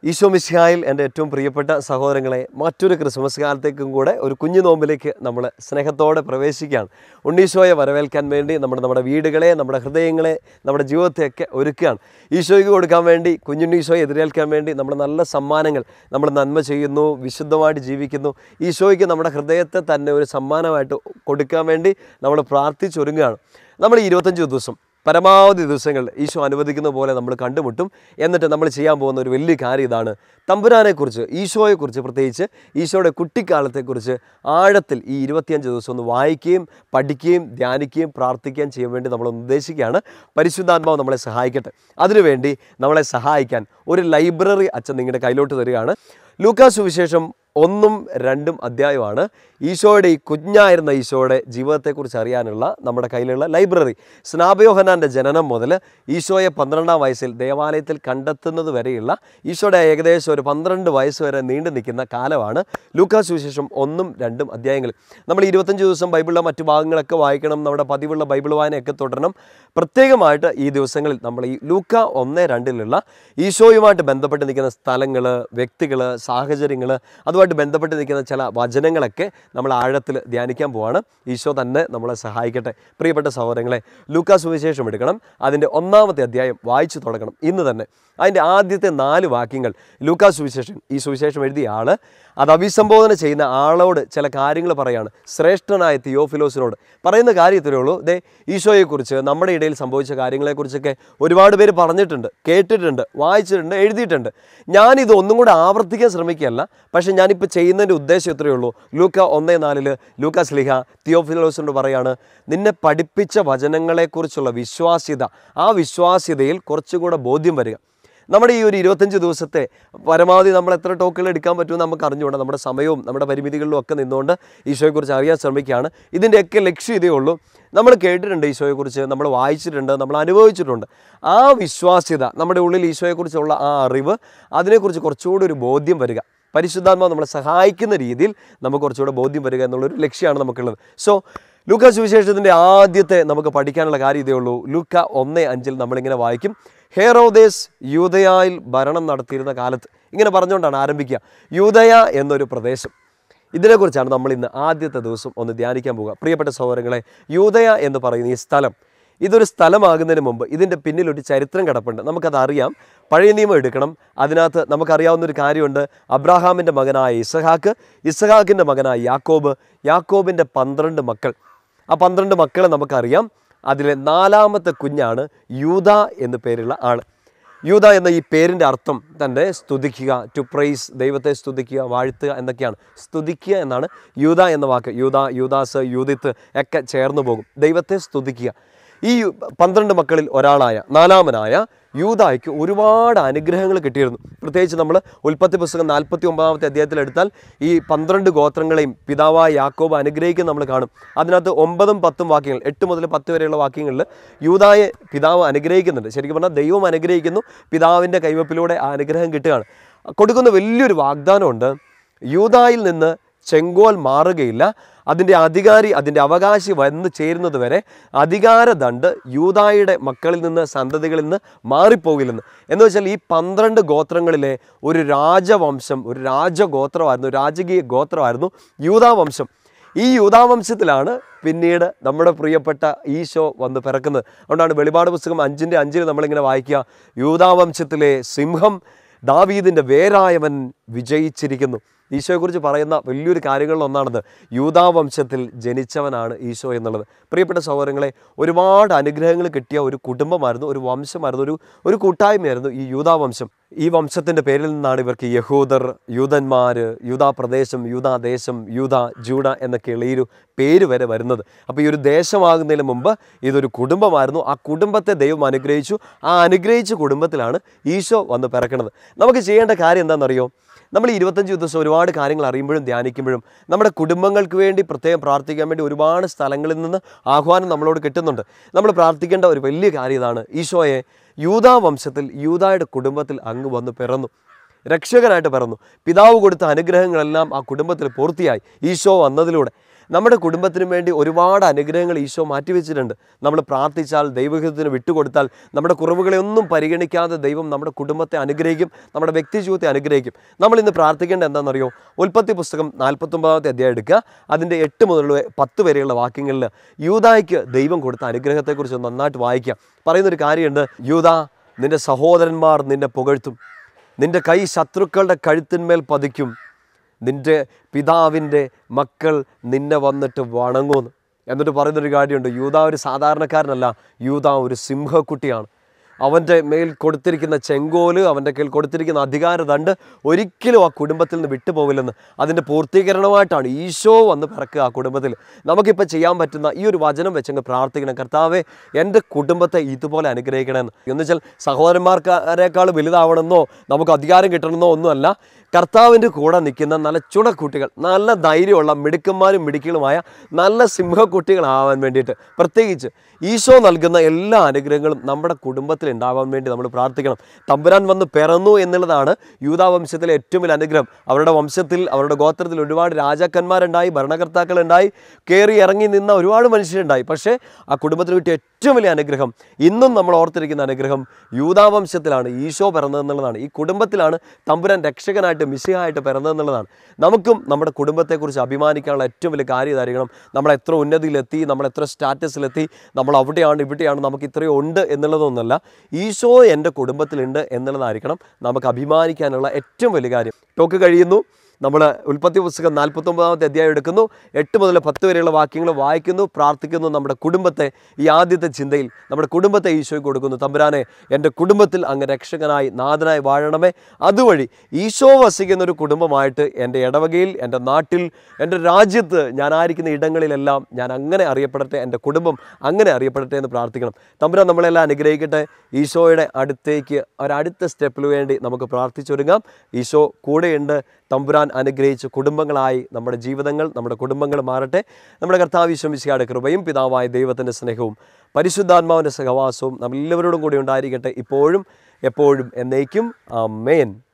ഈശോ മിശിഹായിൽ എൻ്റെ ഏറ്റവും പ്രിയപ്പെട്ട സഹോദരങ്ങളെ മറ്റൊരു ക്രിസ്മസ് കാലത്തേക്കും കൂടെ ഒരു കുഞ്ഞു നോമ്പിലേക്ക് നമ്മൾ സ്നേഹത്തോടെ പ്രവേശിക്കുകയാണ് ഉണ്ണീശോയെ വരവേൽക്കാൻ വേണ്ടി നമ്മുടെ നമ്മുടെ വീടുകളെ നമ്മുടെ ഹൃദയങ്ങളെ നമ്മുടെ ജീവിതത്തെയൊക്കെ ഒരുക്കുകയാണ് ഈശോയ്ക്ക് കൊടുക്കാൻ വേണ്ടി കുഞ്ഞുണ്ണീശോയെ എതിരേൽക്കാൻ വേണ്ടി നമ്മൾ നല്ല സമ്മാനങ്ങൾ നമ്മൾ നന്മ ചെയ്യുന്നു വിശുദ്ധമായിട്ട് ജീവിക്കുന്നു ഈശോയ്ക്ക് നമ്മുടെ ഹൃദയത്തെ തന്നെ ഒരു സമ്മാനമായിട്ട് കൊടുക്കാൻ വേണ്ടി നമ്മൾ പ്രാർത്ഥിച്ചൊരുങ്ങുകയാണ് നമ്മൾ ഈ ഇരുപത്തഞ്ച് ദിവസം പരമാവധി ദിവസങ്ങൾ ഈശോ അനുവദിക്കുന്ന പോലെ നമ്മൾ കണ്ടുമുട്ടും എന്നിട്ട് നമ്മൾ ചെയ്യാൻ പോകുന്ന ഒരു വലിയ കാര്യം ഇതാണ് തമ്പുരാനെക്കുറിച്ച് ഈശോയെക്കുറിച്ച് പ്രത്യേകിച്ച് ഈശോയുടെ കുട്ടിക്കാലത്തെക്കുറിച്ച് ആഴത്തിൽ ഈ ഇരുപത്തിയഞ്ച് ദിവസം ഒന്ന് വായിക്കുകയും പഠിക്കുകയും ധ്യാനിക്കുകയും പ്രാർത്ഥിക്കുകയും ചെയ്യാൻ വേണ്ടി നമ്മൾ ഉദ്ദേശിക്കുകയാണ് പരിശുദ്ധാത്മാവ് നമ്മളെ സഹായിക്കട്ടെ അതിനുവേണ്ടി നമ്മളെ സഹായിക്കാൻ ഒരു ലൈബ്രറി അച്ഛൻ നിങ്ങളുടെ കയ്യിലോട്ട് തരികയാണ് ലൂക്കാസ് സുവിശേഷം ഒന്നും രണ്ടും അധ്യായമാണ് ഈശോയുടെ ഈ കുഞ്ഞായിരുന്ന ഈശോയുടെ ജീവിതത്തെക്കുറിച്ച് അറിയാനുള്ള നമ്മുടെ കയ്യിലുള്ള ലൈബ്രറി സ്നാപയോഹനാൻ്റെ ജനനം മുതൽ ഈശോയെ പന്ത്രണ്ടാം വയസ്സിൽ ദേവാലയത്തിൽ കണ്ടെത്തുന്നത് വരെയുള്ള ഈശോയുടെ ഏകദേശം ഒരു പന്ത്രണ്ട് വയസ്സ് വരെ നീണ്ടു നിൽക്കുന്ന കാലമാണ് ലൂക്കാസ് സുവിശേഷം ഒന്നും രണ്ടും അധ്യായങ്ങൾ നമ്മൾ ഇരുപത്തഞ്ച് ദിവസം ബൈബിളിലെ മറ്റു ഭാഗങ്ങളൊക്കെ വായിക്കണം നമ്മുടെ പതിവുള്ള ബൈബിൾ വായനയൊക്കെ തുടരണം പ്രത്യേകമായിട്ട് ഈ ദിവസങ്ങളിൽ നമ്മൾ ഈ ലൂക്ക ഒന്ന് രണ്ടിലുള്ള ഈശോയുമായിട്ട് ബന്ധപ്പെട്ട് നിൽക്കുന്ന സ്ഥലങ്ങൾ വ്യക്തികൾ സാഹചര്യങ്ങൾ അതുമായിട്ട് ബന്ധപ്പെട്ട് നിൽക്കുന്ന ചില വചനങ്ങളൊക്കെ നമ്മൾ ആഴത്തിൽ ധ്യാനിക്കാൻ പോവാണ് ഈശോ തന്നെ നമ്മളെ സഹായിക്കട്ടെ പ്രിയപ്പെട്ട സഹോദരങ്ങളെ ലൂക്കാ സുവിശേഷം എടുക്കണം അതിൻ്റെ ഒന്നാമത്തെ അധ്യായം വായിച്ചു തുടങ്ങണം ഇന്ന് തന്നെ അതിൻ്റെ ആദ്യത്തെ നാല് വാക്യങ്ങൾ ലൂക്കാ സുവിശേഷം ഈ സുവിശേഷം എഴുതിയ ആൾ അത് അഭിസംബോധന ചെയ്യുന്ന ആളോട് ചില കാര്യങ്ങൾ പറയാണ് ശ്രേഷ്ഠനായ തിയോഫിലോസിനോട് പറയുന്ന കാര്യത്തിലേ ഉള്ളൂ ദേ ഈശോയെക്കുറിച്ച് നമ്മുടെ ഇടയിൽ സംഭവിച്ച കാര്യങ്ങളെക്കുറിച്ചൊക്കെ ഒരുപാട് പേര് പറഞ്ഞിട്ടുണ്ട് കേട്ടിട്ടുണ്ട് വായിച്ചിട്ടുണ്ട് എഴുതിയിട്ടുണ്ട് ഞാനിത് ഒന്നും കൂടെ ആവർത്തിക്കാൻ ശ്രമിക്കുകയല്ല പക്ഷേ ഞാനിപ്പോൾ ചെയ്യുന്നതിൻ്റെ ഉദ്ദേശം ഇത്രയേ ഉള്ളൂ ലൂക്ക ഒന്നേ നാലിൽ ലൂക്ക സ്ലിഹ തിയോഫിലോസിനോട് പറയാണ് നിന്നെ പഠിപ്പിച്ച വചനങ്ങളെക്കുറിച്ചുള്ള വിശ്വാസ്യത ആ വിശ്വാസ്യതയിൽ കുറച്ചുകൂടെ ബോധ്യം വരിക നമ്മുടെ ഈ ഒരു ഇരുപത്തഞ്ച് ദിവസത്തെ പരമാവധി നമ്മൾ എത്ര ടോക്കുകൾ എടുക്കാൻ പറ്റുമെന്ന് നമുക്ക് അറിഞ്ഞുകൊണ്ട് നമ്മുടെ സമയവും നമ്മുടെ പരിമിതികളിലും ഒക്കെ നിന്നുകൊണ്ട് ഈശോയെക്കുറിച്ച് അറിയാൻ ശ്രമിക്കുകയാണ് ഇതിൻ്റെയൊക്കെ ലക്ഷ്യം ഇതേ ഉള്ളൂ നമ്മൾ കേട്ടിട്ടുണ്ട് ഈശോയെക്കുറിച്ച് നമ്മൾ വായിച്ചിട്ടുണ്ട് നമ്മൾ അനുഭവിച്ചിട്ടുണ്ട് ആ വിശ്വാസ്യത നമ്മുടെ ഉള്ളിൽ ഈശോയെക്കുറിച്ചുള്ള ആ അറിവ് അതിനെക്കുറിച്ച് കുറച്ചുകൂടി ഒരു ബോധ്യം വരിക പരിശുദ്ധാത്മാവ് നമ്മളെ സഹായിക്കുന്ന രീതിയിൽ നമുക്ക് കുറച്ചുകൂടെ ബോധ്യം വരിക എന്നുള്ളൊരു ലക്ഷ്യമാണ് നമുക്കുള്ളത് സോ ലൂക്ക സുവിശേഷത്തിൻ്റെ ആദ്യത്തെ നമുക്ക് പഠിക്കാനുള്ള കാര്യം ഇതേ ഉള്ളൂ ലൂക്ക ഒന്ന് അഞ്ചിൽ നമ്മളിങ്ങനെ വായിക്കും ഹേറോദേസ് യൂതയായിൽ ഭരണം നടത്തിയിരുന്ന കാലത്ത് ഇങ്ങനെ പറഞ്ഞുകൊണ്ടാണ് ആരംഭിക്കുക യൂതയ എന്നൊരു പ്രദേശം ഇതിനെക്കുറിച്ചാണ് നമ്മൾ ഇന്ന് ആദ്യത്തെ ദിവസം ഒന്ന് ധ്യാനിക്കാൻ പോകുക പ്രിയപ്പെട്ട സഹോദരങ്ങളെ യൂതയ എന്ന് പറയുന്ന ഈ സ്ഥലം ഇതൊരു സ്ഥലമാകുന്നതിന് മുമ്പ് ഇതിൻ്റെ പിന്നിൽ ഒരു ചരിത്രം കിടപ്പുണ്ട് നമുക്കത് അറിയാം പഴയ നിയമം എടുക്കണം അതിനകത്ത് നമുക്കറിയാവുന്ന ഒരു കാര്യമുണ്ട് അബ്രാഹാമിൻ്റെ മകനായ ഇസഹാക്ക് ഇസഹാക്കിൻ്റെ മകനായ യാക്കോബ് യാക്കോബിൻ്റെ പന്ത്രണ്ട് മക്കൾ ആ പന്ത്രണ്ട് മക്കളെ നമുക്കറിയാം അതിലെ നാലാമത്തെ കുഞ്ഞാണ് യൂത എന്ന് പേരുള്ള ആൾ യൂത എന്ന ഈ പേരിൻ്റെ അർത്ഥം തൻ്റെ സ്തുതിക്കുക ടു പ്രൈസ് ദൈവത്തെ സ്തുതിക്കുക വാഴ്ത്തുക എന്നൊക്കെയാണ് സ്തുതിക്കുക എന്നാണ് യൂത എന്ന വാക്ക് യൂത യൂദാസ് യൂതിത്ത് ഒക്കെ ചേർന്ന് പോകും ദൈവത്തെ സ്തുതിക്കുക ഈ പന്ത്രണ്ട് മക്കളിൽ ഒരാളായ നാലാമനായ യൂതായ്ക്ക് ഒരുപാട് അനുഗ്രഹങ്ങൾ കിട്ടിയിരുന്നു പ്രത്യേകിച്ച് നമ്മൾ ഉൽപ്പത്തി പുസ്തകം നാൽപ്പത്തി ഒമ്പതാമത്തെ അധ്യായത്തിൽ എടുത്താൽ ഈ പന്ത്രണ്ട് ഗോത്രങ്ങളെയും പിതാവായ യാക്കോബ് അനുഗ്രഹിക്കുന്ന നമ്മൾ കാണും അതിനകത്ത് ഒമ്പതും പത്തും വാക്യങ്ങൾ എട്ട് മുതൽ പത്ത് വരെയുള്ള വാക്യങ്ങളിൽ യൂതായെ പിതാവ് അനുഗ്രഹിക്കുന്നുണ്ട് ശരിക്കും പറഞ്ഞാൽ ദൈവം അനുഗ്രഹിക്കുന്നു പിതാവിൻ്റെ കൈവപ്പിലൂടെ ആ അനുഗ്രഹം കിട്ടുകയാണ് കൊടുക്കുന്ന വലിയൊരു വാഗ്ദാനമുണ്ട് യൂതായിൽ നിന്ന് ചെങ്കോൽ മാറുകയില്ല അതിൻ്റെ അധികാരി അതിൻ്റെ അവകാശി വന്നു ചേരുന്നത് വരെ അധികാരദണ്ട് യൂതായുടെ മക്കളിൽ നിന്ന് സന്തതികളിൽ നിന്ന് മാറിപ്പോകില്ലെന്ന് എന്ന് വെച്ചാൽ ഈ പന്ത്രണ്ട് ഗോത്രങ്ങളിലെ ഒരു രാജവംശം ഒരു രാജഗോത്രമായിരുന്നു ഒരു രാജകീയ ഗോത്രമായിരുന്നു യൂതാവംശം ഈ യൂതാവംശത്തിലാണ് പിന്നീട് നമ്മുടെ പ്രിയപ്പെട്ട ഈശോ വന്ന് പിറക്കുന്നത് അതുകൊണ്ടാണ് വെളിപാട് പുസ്തകം അഞ്ചിൻ്റെ അഞ്ചിൽ നമ്മളിങ്ങനെ വായിക്കുക യൂതാവംശത്തിലെ സിംഹം ദാവീദിൻ്റെ വേരായവൻ വിജയിച്ചിരിക്കുന്നു ഈശോയെക്കുറിച്ച് പറയുന്ന വലിയൊരു കാര്യങ്ങളിൽ ഒന്നാണത് യൂതാവംശത്തിൽ ജനിച്ചവനാണ് ഈശോ എന്നുള്ളത് പ്രിയപ്പെട്ട സഹോദരങ്ങളെ ഒരുപാട് അനുഗ്രഹങ്ങൾ കിട്ടിയ ഒരു കുടുംബമായിരുന്നു ഒരു വംശമായിരുന്നു ഒരു ഒരു കൂട്ടായ്മയായിരുന്നു ഈ യൂതാവംശം ഈ വംശത്തിൻ്റെ പേരിൽ നിന്നാണ് ഇവർക്ക് യഹൂദർ യൂതന്മാർ യൂതാ പ്രദേശം യൂതാ ദേശം യൂത ജൂഡ എന്നൊക്കെയുള്ള ഈ ഒരു പേര് വരെ വരുന്നത് അപ്പോൾ ഈ ഒരു ദേശമാകുന്നതിന് മുമ്പ് ഇതൊരു കുടുംബമായിരുന്നു ആ കുടുംബത്തെ ദൈവം അനുഗ്രഹിച്ചു ആ അനുഗ്രഹിച്ച കുടുംബത്തിലാണ് ഈശോ വന്ന് പിറക്കുന്നത് നമുക്ക് ചെയ്യേണ്ട കാര്യം എന്താണെന്നറിയോ നമ്മൾ ഈ ഇരുപത്തഞ്ച് ദിവസം ഒരുപാട് കാര്യങ്ങൾ അറിയുമ്പോഴും ധ്യാനിക്കുമ്പോഴും നമ്മുടെ കുടുംബങ്ങൾക്ക് വേണ്ടി പ്രത്യേകം പ്രാർത്ഥിക്കാൻ വേണ്ടി ഒരുപാട് സ്ഥലങ്ങളിൽ നിന്ന് ആഹ്വാനം നമ്മളോട് കിട്ടുന്നുണ്ട് നമ്മൾ പ്രാർത്ഥിക്കേണ്ട ഒരു വലിയ കാര്യം ഇതാണ് ഈശോയെ യൂതാ വംശത്തിൽ യൂതായുടെ കുടുംബത്തിൽ അങ്ങ് വന്ന് പിറന്നു രക്ഷകനായിട്ട് പിറന്നു പിതാവ് കൊടുത്ത അനുഗ്രഹങ്ങളെല്ലാം ആ കുടുംബത്തിൽ പൂർത്തിയായി ഈശോ വന്നതിലൂടെ നമ്മുടെ കുടുംബത്തിന് വേണ്ടി ഒരുപാട് അനുഗ്രഹങ്ങൾ ഈശോ മാറ്റിവെച്ചിട്ടുണ്ട് നമ്മൾ പ്രാർത്ഥിച്ചാൽ ദൈവഹിതത്തിന് വിട്ടുകൊടുത്താൽ നമ്മുടെ കുറവുകളെ ഒന്നും പരിഗണിക്കാതെ ദൈവം നമ്മുടെ കുടുംബത്തെ അനുഗ്രഹിക്കും നമ്മുടെ വ്യക്തി ജീവിതത്തെ അനുഗ്രഹിക്കും നമ്മൾ ഇന്ന് പ്രാർത്ഥിക്കേണ്ടത് എന്താണെന്നറിയോ ഉൽപ്പത്തി പുസ്തകം നാൽപ്പത്തൊമ്പതാമത്തെ അധ്യായം എടുക്കുക അതിൻ്റെ എട്ട് മുതലുള്ള പത്ത് വരെയുള്ള വാക്യങ്ങളിൽ യൂതായ്ക്ക് ദൈവം കൊടുത്ത അനുഗ്രഹത്തെക്കുറിച്ച് ഒന്ന് നന്നായിട്ട് വായിക്കാം പറയുന്നൊരു കാര്യമുണ്ട് യൂത നിന്റെ സഹോദരന്മാർ നിന്നെ പുകഴ്ത്തും നിന്റെ കൈ ശത്രുക്കളുടെ കഴുത്തിന്മേൽ പതിക്കും നിന്റെ പിതാവിൻ്റെ മക്കൾ നിന്നെ വന്നിട്ട് വണങ്ങുമെന്ന് എന്നിട്ട് പറയുന്നൊരു കാര്യമുണ്ട് യൂത ഒരു സാധാരണക്കാരനല്ല യൂത ഒരു സിംഹക്കുട്ടിയാണ് അവൻ്റെ മേൽ കൊടുത്തിരിക്കുന്ന ചെങ്കോല് അവൻ്റെ കയ്യിൽ കൊടുത്തിരിക്കുന്ന അധികാരദണ്ട് ഒരിക്കലും ആ കുടുംബത്തിൽ നിന്ന് വിട്ടുപോകില്ലെന്ന് അതിൻ്റെ പൂർത്തീകരണമായിട്ടാണ് ഈശോ വന്ന് പിറക്കുക ആ കുടുംബത്തിൽ നമുക്കിപ്പോൾ ചെയ്യാൻ പറ്റുന്ന ഈ ഒരു വചനം വെച്ചങ്ങ് പ്രാർത്ഥിക്കണം കർത്താവെ എൻ്റെ കുടുംബത്തെ ഇതുപോലെ അനുഗ്രഹിക്കണമെന്ന് എന്ന് വെച്ചാൽ സഹോദരന്മാർക്കാരേക്കാൾ വലുതാവണമെന്നോ നമുക്ക് അധികാരം കിട്ടണമെന്നോ ഒന്നുമല്ല കർത്താവിൻ്റെ കൂടെ നിൽക്കുന്ന നല്ല ചുണക്കുട്ടികൾ നല്ല ധൈര്യമുള്ള മിടുക്കന്മാരും മിടുക്കികളുമായ നല്ല സിംഹക്കുട്ടികളാവാൻ വേണ്ടിയിട്ട് പ്രത്യേകിച്ച് ഈശോ നൽകുന്ന എല്ലാ അനുഗ്രഹങ്ങളും നമ്മുടെ കുടുംബത്തിൽ ഉണ്ടാവാൻ വേണ്ടി നമ്മൾ പ്രാർത്ഥിക്കണം തമ്പുരാൻ വന്ന് പിറന്നു എന്നുള്ളതാണ് യൂതാ വംശത്തിലെ ഏറ്റവും വലിയ അനുഗ്രഹം അവരുടെ വംശത്തിൽ അവരുടെ ഗോത്രത്തിൽ ഒരുപാട് രാജാക്കന്മാരുണ്ടായി ഭരണകർത്താക്കളുണ്ടായി കയറി ഇറങ്ങി നിന്ന ഒരുപാട് മനുഷ്യരുണ്ടായി പക്ഷേ ആ കുടുംബത്തിന് കിട്ടിയ ഏറ്റവും വലിയ അനുഗ്രഹം ഇന്നും നമ്മൾ ഓർത്തിരിക്കുന്ന അനുഗ്രഹം യൂതാ വംശത്തിലാണ് ഈശോ പിറന്നതെന്നുള്ളതാണ് ഈ കുടുംബത്തിലാണ് തമ്പുരാൻ രക്ഷകനായിട്ട് മിശിഹായിട്ട് പിറന്നതെന്നുള്ളതാണ് നമുക്കും നമ്മുടെ കുടുംബത്തെക്കുറിച്ച് അഭിമാനിക്കാനുള്ള ഏറ്റവും വലിയ കാര്യം ഇതായിരിക്കണം നമ്മൾ എത്ര ഉന്നതിയിലെത്തി നമ്മൾ എത്ര സ്റ്റാറ്റസിലെത്തി നമ്മൾ അവിടെയാണ് ഇവിടെയാണ് നമുക്ക് ഇത്രയും ഉണ്ട് എന്നുള്ളതൊന്നുമല്ല ഈശോ എൻ്റെ കുടുംബത്തിലുണ്ട് എന്നുള്ളതായിരിക്കണം നമുക്ക് അഭിമാനിക്കാനുള്ള ഏറ്റവും വലിയ കാര്യം ടോക്ക് കഴിയുന്നു നമ്മൾ ഉൽപ്പത്തി പുസ്തകം നാൽപ്പത്തൊമ്പതാമത്തെ അധ്യായം എടുക്കുന്നു എട്ട് മുതൽ പത്ത് വരെയുള്ള വാക്യങ്ങൾ വായിക്കുന്നു പ്രാർത്ഥിക്കുന്നു നമ്മുടെ കുടുംബത്തെ ഈ ആദ്യത്തെ ചിന്തയിൽ നമ്മുടെ കുടുംബത്തെ ഈശോയ്ക്ക് കൊടുക്കുന്നു തമ്പുരാനെ എൻ്റെ കുടുംബത്തിൽ അങ്ങ് രക്ഷകനായി നാഥനായി വാഴണമേ അതുവഴി ഈശോ വസിക്കുന്ന ഒരു കുടുംബമായിട്ട് എൻ്റെ ഇടവകയിൽ എൻ്റെ നാട്ടിൽ എൻ്റെ രാജ്യത്ത് ഞാനായിരിക്കുന്ന ഇടങ്ങളിലെല്ലാം ഞാൻ അങ്ങനെ അറിയപ്പെടട്ടെ എൻ്റെ കുടുംബം അങ്ങനെ അറിയപ്പെടട്ടെ എന്ന് പ്രാർത്ഥിക്കണം തമ്പുരാൻ നമ്മളെല്ലാം അനുഗ്രഹിക്കട്ടെ ഈശോയുടെ അടുത്തേക്ക് ഒരടുത്ത സ്റ്റെപ്പിന് വേണ്ടി നമുക്ക് പ്രാർത്ഥിച്ചൊരുങ്ങാം ഈശോ കൂടെയുണ്ട് തമ്പുരാൻ അനുഗ്രഹിച്ച് കുടുംബങ്ങളായി നമ്മുടെ ജീവിതങ്ങൾ നമ്മുടെ കുടുംബങ്ങൾ മാറട്ടെ നമ്മുടെ കർത്താവ് വിശ്വമിശിയുടെ കൃപയും പിതാവായ ദൈവത്തിൻ്റെ സ്നേഹവും പരിശുദ്ധാത്മാവിൻ്റെ സഹവാസവും നമ്മളെല്ലാവരോടും കൂടി ഉണ്ടായിരിക്കട്ടെ ഇപ്പോഴും എപ്പോഴും എന്നേക്കും ആ മേൻ